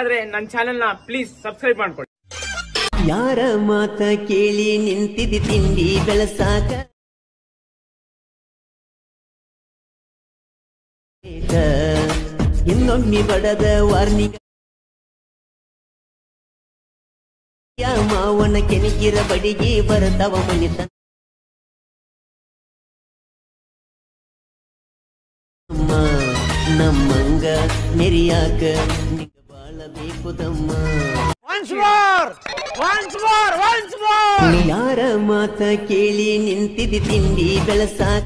ಆದ್ರೆ ನನ್ನ ಚಾನೆಲ್ ನ ಪ್ಲೀಸ್ ಸಬ್ಸ್ಕ್ರೈಬ್ ಮಾಡ್ಕೊಳ್ಳಿ ಯಾರ ಮಾತ ಕೇಳಿ ನಿಂತಿದಿ ತಿಂಡಿ ಬೆಳಸಾಕ ಇನ್ನೊಮ್ಮೆ ಬಡದ ವಾರ್ನಿಂಗ್ ಯಾ ಮಾವನ ಕೆಣಕಿರ ಬಡಿಗೆ ಬರತವ ಮನಿತ ಅಮ್ಮ ನಮ್ಮಂಗ ಮೆರಿಯಾಕ ನಿಗ ಬಾಳ ಬೇಕು ತಮ್ಮ ಯಾರ ಮಾತ ಕೇಳಿ ನಿಂತಿದಿ ತಿಂಡಿ ಬೆಳಸಾಕ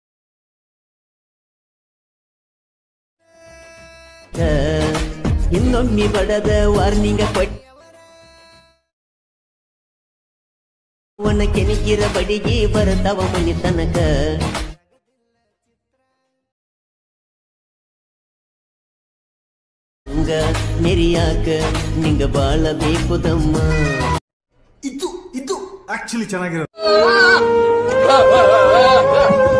ಇನ್ನೊಮ್ಮೆ ಬಡದ ವಾರ್ನಿಂಗ ಕೊಟ್ಟ ಅವನ ಕೆಣಕಿರ ಬಡಿಗೆ ಬರತವ ಮನಿ ತನಕ ಹಂಗ ಮೆರಿಯಾಕ ನಿಂಗ ಬಾಳ ಬೇಕು ತಮ್ಮ ಇದು ಇದು ಆಕ್ಚುಲಿ ಚೆನ್ನಾಗಿರೋದು